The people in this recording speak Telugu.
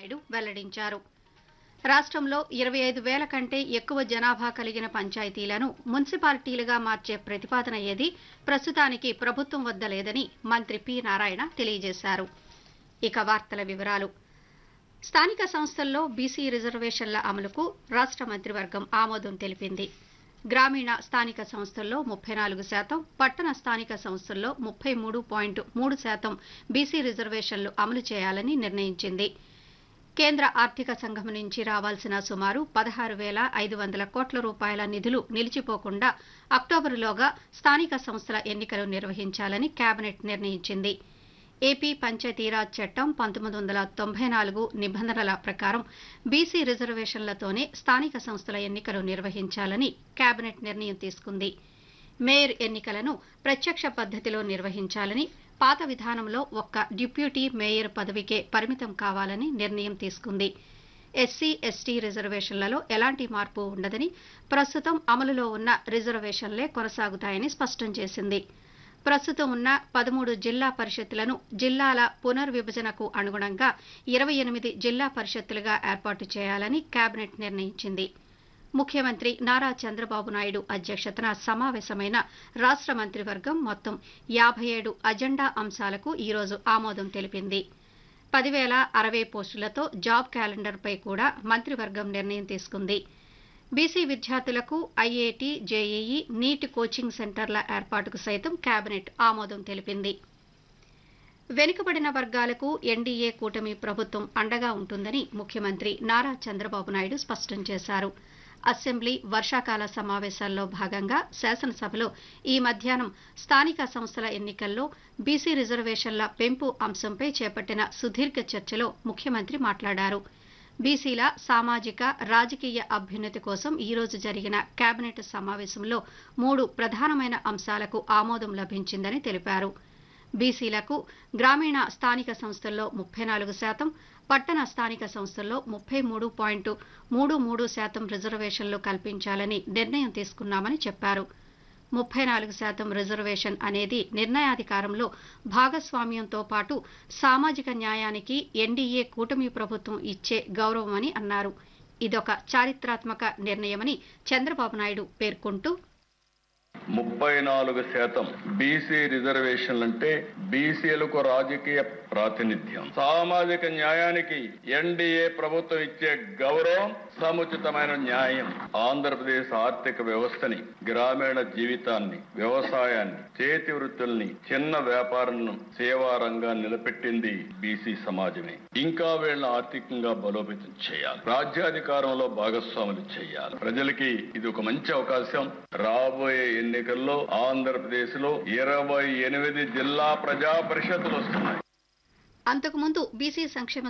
నాయుడు వెల్లడించారు రాష్ట్రంలో ఇరవై ఐదు వేల కంటే ఎక్కువ జనాభా కలిగిన పంచాయతీలను మున్సిపాలిటీలుగా మార్చే ప్రతిపాదన ఏది ప్రస్తుతానికి ప్రభుత్వం వద్ద లేదని మంత్రి పి నారాయణ తెలియజేశారు ఇక వార్తల వివరాలు స్థానిక సంస్థల్లో బీసీ రిజర్వేషన్ల అమలుకు రాష్ట్ర మంత్రివర్గం ఆమోదం తెలిపింది గ్రామీణ స్థానిక సంస్థల్లో ముప్పై నాలుగు శాతం పట్టణ స్థానిక సంస్థల్లో ముప్పై మూడు పాయింట్ మూడు శాతం బీసీ రిజర్వేషన్లు అమలు చేయాలని నిర్ణయించింది కేంద్ర ఆర్థిక సంఘం నుంచి రావాల్సిన సుమారు పదహారు వేల ఐదు వందల కోట్ల రూపాయల నిధులు నిలిచిపోకుండా అక్టోబరులోగా స్థానిక సంస్థల ఎన్నికలు నిర్వహించాలని కేబినెట్ నిర్ణయించింది ఏపీ పంచాయతీరాజ్ చట్టం పంతొమ్మిది వందల తొంభై నాలుగు నిబంధనల ప్రకారం బీసీ రిజర్వేషన్లతోనే స్థానిక సంస్థల ఎన్నికలు నిర్వహించాలని కేబినెట్ నిర్ణయం తీసుకుంది మేయర్ ఎన్నికలను ప్రత్యక్ష పద్ధతిలో నిర్వహించాలని పాత విధానంలో ఒక్క డిప్యూటీ మేయర్ పదవికే పరిమితం కావాలని నిర్ణయం తీసుకుంది ఎస్సీ ఎస్టీ రిజర్వేషన్లలో ఎలాంటి మార్పు ఉండదని ప్రస్తుతం అమలులో ఉన్న రిజర్వేషన్లే కొనసాగుతాయని స్పష్టం చేసింది ప్రస్తుతం ఉన్న పదమూడు జిల్లా పరిషత్తులను జిల్లాల పునర్విభజనకు అనుగుణంగా ఇరవై ఎనిమిది జిల్లా పరిషత్తులుగా ఏర్పాటు చేయాలని కేబినెట్ నిర్ణయించింది ముఖ్యమంత్రి నారా చంద్రబాబు నాయుడు అధ్యక్షతన సమావేశమైన రాష్ట్ర మంత్రివర్గం మొత్తం యాభై ఏడు అజెండా అంశాలకు ఈరోజు ఆమోదం తెలిపింది పదివేల అరవై పోస్టులతో జాబ్ క్యాలెండర్పై కూడా మంత్రివర్గం నిర్ణయం తీసుకుంది బీసీ విద్యార్థులకు ఐఐటి జేఈఈ నీట్ కోచింగ్ సెంటర్ల ఏర్పాటుకు సైతం కేబినెట్ ఆమోదం తెలిపింది వెనుకబడిన వర్గాలకు ఎన్డీఏ కూటమి ప్రభుత్వం అండగా ఉంటుందని ముఖ్యమంత్రి నారా చంద్రబాబు నాయుడు స్పష్టం చేశారు అసెంబ్లీ వర్షాకాల సమావేశాల్లో భాగంగా శాసనసభలో ఈ మధ్యాహ్నం స్థానిక సంస్థల ఎన్నికల్లో బీసీ రిజర్వేషన్ల పెంపు అంశంపై చేపట్టిన సుదీర్ఘ చర్చలో ముఖ్యమంత్రి మాట్లాడారు బీసీల సామాజిక రాజకీయ అభ్యున్నతి కోసం ఈ రోజు జరిగిన కేబినెట్ సమావేశంలో మూడు ప్రధానమైన అంశాలకు ఆమోదం లభించిందని తెలిపారు బీసీలకు గ్రామీణ స్థానిక సంస్థల్లో ముప్పై నాలుగు శాతం పట్టణ స్థానిక సంస్థల్లో ముప్పై మూడు పాయింట్ మూడు మూడు శాతం రిజర్వేషన్లు కల్పించాలని నిర్ణయం తీసుకున్నామని చెప్పారు ముప్పై నాలుగు శాతం రిజర్వేషన్ అనేది నిర్ణయాధికారంలో భాగస్వామ్యంతో పాటు సామాజిక న్యాయానికి ఎన్డీఏ కూటమి ప్రభుత్వం ఇచ్చే గౌరవమని అన్నారు ఇదొక చారిత్రాత్మక నిర్ణయమని చంద్రబాబు నాయుడు పేర్కొంటూ ముప్పై నాలుగు శాతం బీసీ రిజర్వేషన్లు అంటే బీసీలకు రాజకీయ ప్రాతినిధ్యం సామాజిక న్యాయానికి ఎన్డీఏ ప్రభుత్వం ఇచ్చే గౌరవం సముచితమైన న్యాయం ఆంధ్రప్రదేశ్ ఆర్థిక వ్యవస్థని గ్రామీణ జీవితాన్ని వ్యవసాయాన్ని చేతి వృత్తుల్ని చిన్న వ్యాపారాలను సేవా రంగాన్ని నిలబెట్టింది బీసీ సమాజమే ఇంకా వీళ్ళని ఆర్థికంగా బలోపేతం చేయాలి రాజ్యాధికారంలో భాగస్వాములు చేయాలి ప్రజలకి ఇది ఒక మంచి అవకాశం రాబోయే ఎన్నికల్లో ఆంధ్రప్రదేశ్ లో ఇరవై ఎనిమిది జిల్లా ప్రజా పరిషత్తులు వస్తున్నాయి అంతకుముందు బీసీ సంక్షేమ